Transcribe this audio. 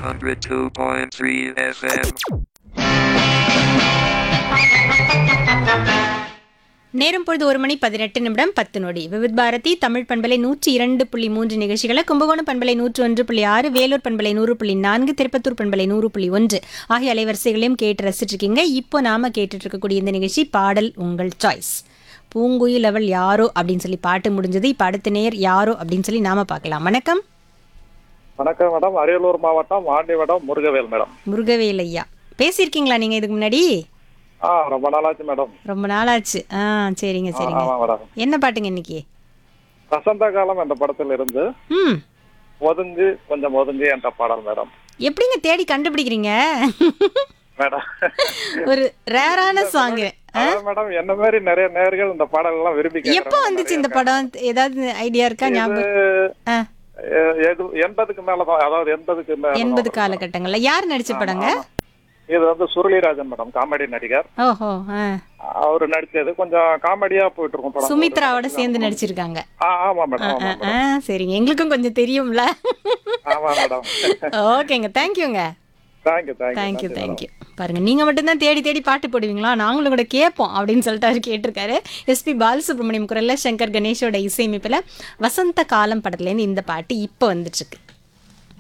102.3 FM. நேரம் பொழுது ஒரு மணி பதினெட்டு நிமிடம் பத்து நொடி விவித் பாரதி தமிழ் பண்பலை நூற்றி இரண்டு புள்ளி மூன்று நிகழ்ச்சிகளை கும்பகோணம் பண்பலை நூற்று ஒன்று புள்ளி ஆறு வேலூர் பண்பலை நூறு புள்ளி நான்கு திருப்பத்தூர் பண்பலை நூறு புள்ளி ஒன்று ஆகிய அலைவரிசைகளையும் கேட்டு ரசிச்சிட்டு இருக்கீங்க இப்போ நாம கேட்டுட்டு இருக்கக்கூடிய இந்த நிகழ்ச்சி பாடல் உங்கள் சாய்ஸ் பூங்குயில் அவள் யாரோ அப்படின்னு சொல்லி பாட்டு முடிஞ்சது இப்போ அடுத்த நேர் யாரோ அப்படின்னு சொல்லி நாம பார்க்கலாம் வணக்கம் வணக்கம் மேடம் அரியலூர் மாவட்டம் ஆண்டிவடம் முருகவேல் மேடம் முருகவேல் ஐயா பேசியிருக்கீங்களா நீங்க இதுக்கு முன்னாடி ஆ ரொம்ப நாளாச்சு மேடம் ரொம்ப நாளாச்சு ஆ சரிங்க சரிங்க ஆமா மேடம் என்ன பாட்டுங்க இன்னைக்கு வசந்த காலம் என்ற படத்தில் இருந்து ம் ஒதுங்கு கொஞ்சம் ஒதுங்கு என்ற பாடல் மேடம் எப்படிங்க தேடி கண்டுபிடிக்கிறீங்க மேடம் ஒரு ரேரான சாங் அதான் மேடம் என்ன மாதிரி நிறைய நேர்கள் இந்த பாடல் எல்லாம் விரும்பி எப்போ கேக்குறாங்க. வந்துச்சு இந்த படம் ஏதாவது ஐடியா இருக்கா ஞாபகம் ஆ, எ- எது- எண்பதுக்கு மேலதான் அதாவது எண்பதுக்கு மேல எண்பது காலகட்டங்கள்ல யார் நடிச்ச படங்க இது வந்து சுருளிராஜன் மேடம் காமெடி நடிகர் ஓஹோ ஆ. அவர் நடிச்சது கொஞ்சம் காமெடியா போயிட்டு இருக்கும் படம் சுமித்ராவோட சேர்ந்து நடிச்சிருக்காங்க ஆ, ஆமா மேடம் ஆமா ஆ, ஆ, சரிங்க எங்களுக்கும் கொஞ்சம் தெரியும்ல ஆமா மேடம் ஓகேங்க தேங்க்யூங்க தேங்க்யூ தேங்க்யூ தேங்க்யூ தேங்க்யூ பாருங்க நீங்க மட்டும்தான் தேடி தேடி பாட்டு போடுவீங்களா நாங்களும் கூட கேட்போம் அப்படின்னு சொல்லிட்டு அவர் கேட்டிருக்காரு எஸ்பி பாலசுப்ரமணியம் குரல்ல சங்கர் கணேஷோட இசையமைப்புல வசந்த காலம் படத்துலேருந்து இந்த பாட்டு இப்போ வந்துட்டு இருக்கு